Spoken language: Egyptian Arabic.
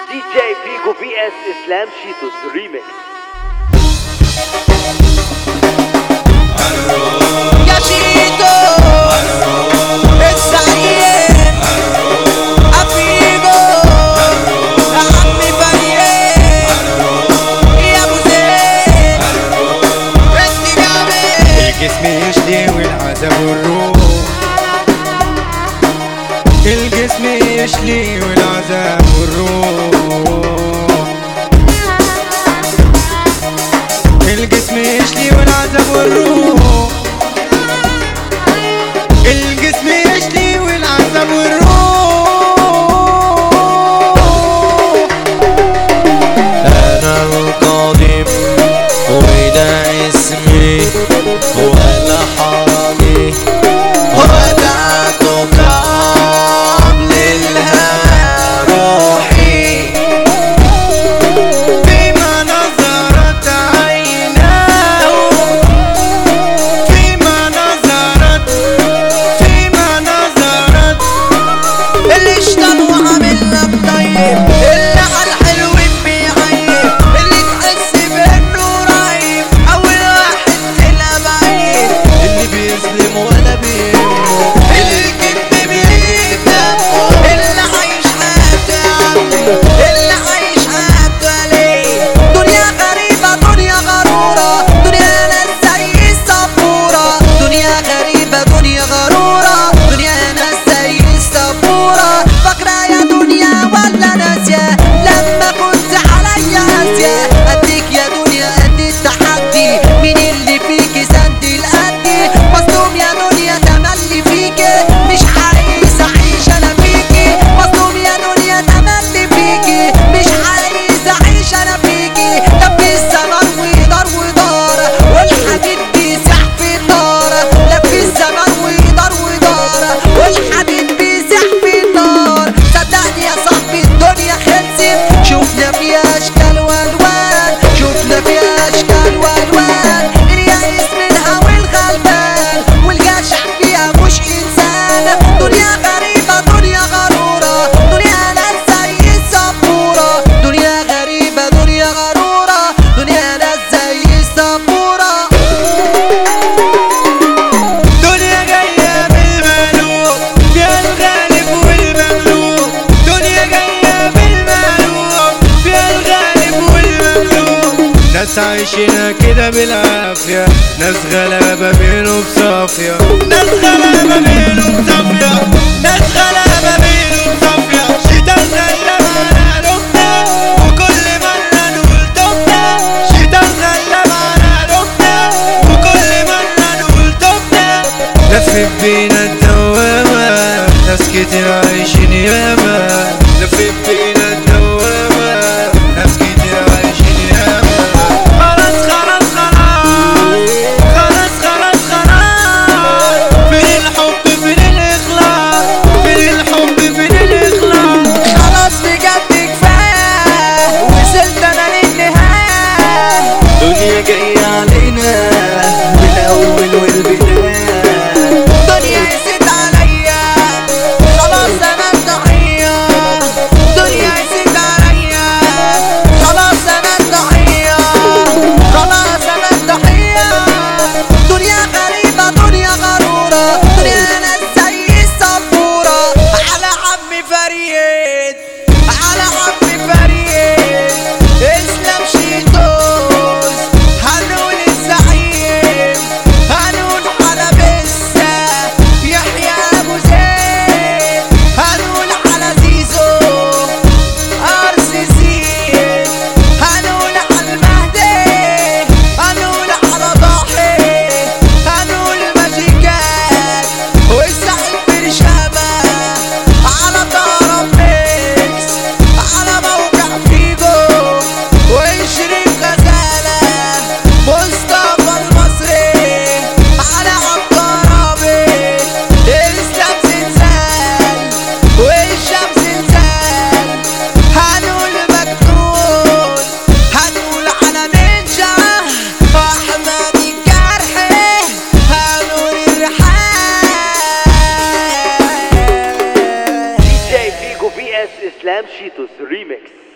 دي جي فيجو في اس اسلام شيتوس ريميكس يا شيتو الزعيم افيجو يا عمي فريق يا ابو زيد انت جامد الجسم يشلي والعذاب والروح الجسم يشلي والعذاب والروح الجسم يشلي والعذاب والروح الجسم يشلي والعذاب والروح انا القادم وده اسمي ولا حرامي ودعتك قبل الهوى روحي فيما نظرت عيناه فيما نظرت فيما نظرت اللي اشتغل وعامل لك طيب اللي على الحلو بيعيب اللي تحس بانه رهيب اول واحد تلقى بعيد اللي بيظلم ولا بيهمه اللي الكذب بيجيب دمه اللي عايش حياته عمي اللي عايش حياته ليه دنيا غريبة دنيا غرورة دنيا ناس زي السبورة دنيا غريبة دنيا غرورة دنيا ناس زي السبورة فاكرة يا دنيا ولا ناسية لما كنت عليا قاسية اديك يا دنيا قد التحدي مين اللي فيكي سند القدي مصدوم يا دنيا تملي فيكي مش عايز اعيش انا فيكي مصدوم يا دنيا تملي فيكي مش عايز اعيش انا فيكي لف الزمان ويدار ودار والحديد بيسح في النار لف الزمان ويدار ودار والحديد بيسح في النار صدقني يا صاحبي الدنيا خلصت شوفنا فيها اشكال والوان شوفنا فيها اشكال والوان اليائس منها والغلبان والجشع فيها مش انسان دنيا غريبة دنيا غرورة دنيا ناس زي السبورة دنيا غريبة دنيا غرورة دنيا ناس زي السبورة دنيا جاية بالمقلوب فيها الغالب والمغلوب دنيا جاية بالمقلوب فيها الغالب والمغلوب ناس عايشينها كده بالعافية ناس غلابة بينهم صافية ناس غلابة بينهم صافية ناس غلابة بينهم صافية شيطان غلب على قلوبنا وكل مرة نقول توبنا شيطان غلب على قلوبنا وكل مرة نقول توبنا لفت بينا الدوامة ناس كتير عايشين ياما لفت بينا الدوامة ناس كتير عايشين ياما خلاص خلاص خلاص خلاص خلاص خلاص فين الحب فين الإخلاص فين الحب فين الإخلاص خلاص بجد كفاية وصلت انا للنهاية دنيا جاية علينا من الأول والبداية دنيا قست عليا خلاص انا الضحية دنيا قست عليا خلاص انا الضحية خلاص انا الضحية دنيا غريبة دنيا غرورة دنيا ناس زي السبورة على عمي فريد على عمي فريد اسلام شيتوس هنقول الزعيم هنقول حلبسة يحيى ابو زيد هنقول على زيزو ارسيسي هنقول على المهدي هنقول على ضاحي هنقول ماجيكات والسعيد برشامة على طرف ميكس على موقع فيجو وشريف غزالة مصطفى المصري على عبقرابي اسلام زلزال والشام زلزال هنقول مجنون هنقول على نينجا احمد الجرحي هنقول الرحال دي جي فيجو في اس اسلام شيتوس ريميكس